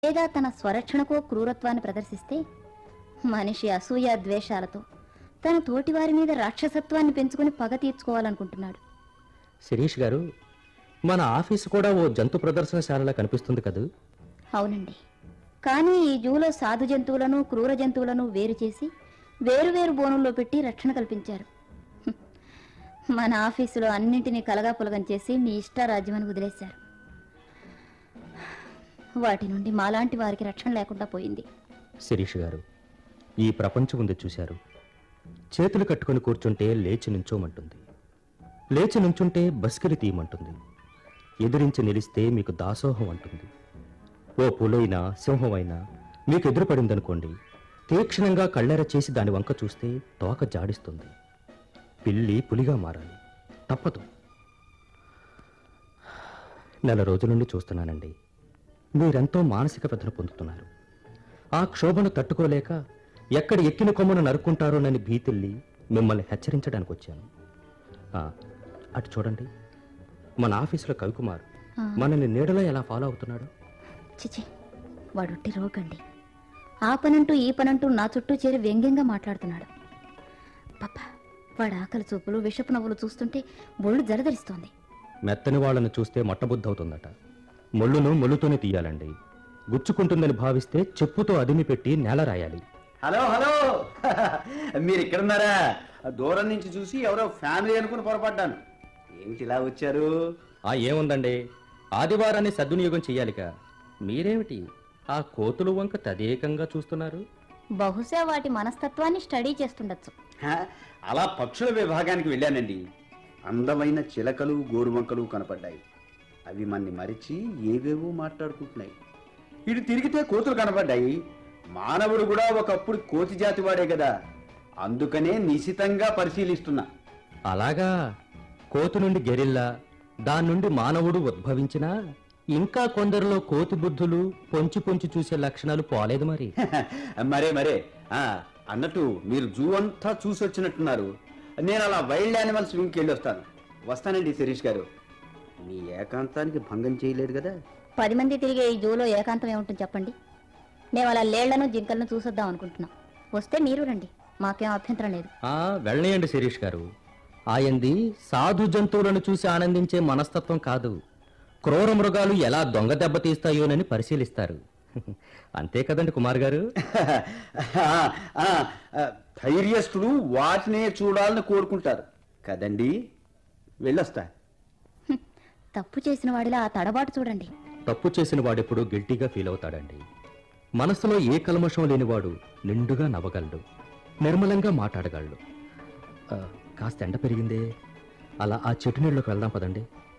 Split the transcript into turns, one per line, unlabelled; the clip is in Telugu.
లేదా తన స్వరక్షణకో క్రూరత్వాన్ని ప్రదర్శిస్తే మనిషి అసూయ ద్వేషాలతో తన తోటివారి మీద రాక్షసత్వాన్ని పెంచుకుని పగ తీర్చుకోవాలనుకుంటున్నాడు
శిరీష్ గారు మన ఆఫీసు కూడా ఓ జంతు ప్రదర్శనశాలలా కనిపిస్తుంది కదూ
అవునండి కానీ ఈ జూలో సాధు జంతువులను క్రూర జంతువులను వేరు చేసి వేరువేరు బోనుల్లో పెట్టి రక్షణ కల్పించారు హ్మ్. మన ఆఫీసులో అన్నింటినీ కలగాపులగం చేసి మీ ఇష్టారాజ్యమని వదిలేశారు వాటి నుండి మాలాంటి వారికి రక్షణ లేకుండా పోయింది
శిరీష్ గారు ఈ ప్రపంచం ఉంది చూశారు చేతులు కట్టుకొని కూర్చుంటే లేచి నుంచోమంటుంది లేచి నుంచుంటే బస్కిలి తీయమంటుంది ఎదిరించి నిలిస్తే మీకు దాసోహం అంటుంది ఓ పులైనా సింహమైనా మీకు ఎదురుపడిందనుకోండి తీక్షణంగా కళ్ళెర చేసి దాని వంక చూస్తే తోక జాడిస్తుంది పిల్లి పులిగా మారాలి తప్పదు నెల రోజుల నుండి చూస్తున్నానండి మీరెంతో మానసిక వ్యధన పొందుతున్నారు ఆ క్షోభను తట్టుకోలేక ఎక్కడ ఎక్కిన కొమ్మను నరుక్కుంటారోనని భీతిల్లి మిమ్మల్ని హెచ్చరించడానికి వచ్చాను ఆ, అటు చూడండి మన ఆఫీసులో కవికుమార్
ఆ.
మనల్ని నీడలో ఎలా ఫాలో అవుతున్నాడు
చిచి వాడుట్టి రోగండి ఆ పనంటూ ఈ పనంటూ నా చుట్టూ చేరి వ్యంగ్యంగా మాట్లాడుతున్నాడు పాప వాడి ఆకలి చూపులు విషపు నవ్వులు చూస్తుంటే బొళ్ళు జరదరిస్తోంది
మెత్తని వాళ్ళను చూస్తే మొట్టబుద్ధి అవుతుందట ముళ్ళును ముళ్ళుతోనే తీయాలండి గుచ్చుకుంటుందని భావిస్తే చెప్పుతో అదిమి పెట్టి నేల రాయాలి
హలో హలో మీరు ఇక్కడున్నారా దూరం నుంచి చూసి ఎవరో ఫ్యామిలీ అనుకుని పొరపడ్డాను ఏమిటి ఇలా వచ్చారు
ఆ ఏముందండి ఆదివారాన్ని సద్వినియోగం చెయ్యాలిక మీరేమిటి ఆ కోతులు వంక తదేకంగా చూస్తున్నారు
బహుశా వాటి మనస్తత్వాన్ని స్టడీ చేస్తుండొచ్చు
హ, అలా పక్షుల విభాగానికి వెళ్ళానండి అందమైన చిలకలు గోరువంకలు కనపడ్డాయి అవి మన్ని మరిచి ఏవేవో మాట్లాడుకుంటున్నాయి ఇటు తిరిగితే కోతులు కనపడ్డాయి మానవుడు కూడా ఒకప్పుడు కోతి జాతి వాడే కదా అందుకనే నిశితంగా పరిశీలిస్తున్నా
అలాగా కోతి నుండి గెరిల్లా దాని నుండి మానవుడు ఉద్భవించినా ఇంకా కొందరిలో కోతి బుద్ధులు పొంచి పొంచి చూసే లక్షణాలు పోలేదు మరి
మరే మరే ఆ, అన్నట్టు మీరు జూ అంతా చూసి వచ్చినట్టున్నారు నేను అలా వైల్డ్ యానిమల్స్ వింగ్కి వెళ్ళి వస్తాను వస్తానండి శిరీష్ గారు మీ ఏకాంతానికి భంగం చేయలేదు కదా
పది మంది తిరిగే ఈ జూలో ఏకాంతం ఏముంటుంది చెప్పండి మేము అలా లేళ్లను జింకలను చూసొద్దాం అనుకుంటున్నాం వస్తే మీరు రండి మాకేం అభ్యంతరం లేదు
ఆ వెళ్ళనియండి శిరీష్ గారు ఆయంది సాధు జంతువులను చూసి ఆనందించే మనస్తత్వం కాదు క్రూర మృగాలు ఎలా దొంగ దెబ్బతీస్తాయోనని పరిశీలిస్తారు అంతే కదండి కుమార్ గారు
ఆ, ఆ, ఆ, ధైర్యస్తులు వాటినే చూడాలని కోరుకుంటారు కదండి వెళ్ళొస్తా
హ్మ్. తప్పు చేసిన వాడిలా ఆ తడబాటు చూడండి
తప్పు చేసిన వాడెప్పుడు గిల్టీగా ఫీల్ అవుతాడండి మనసులో ఏ కల్మషం లేనివాడు నిండుగా నవ్వగలడు నిర్మలంగా మాట్లాడగలడు ఆ, కాస్త ఎండ పెరిగిందే అలా ఆ చెట్టు నీళ్ళకి వెళ్దాం పదండి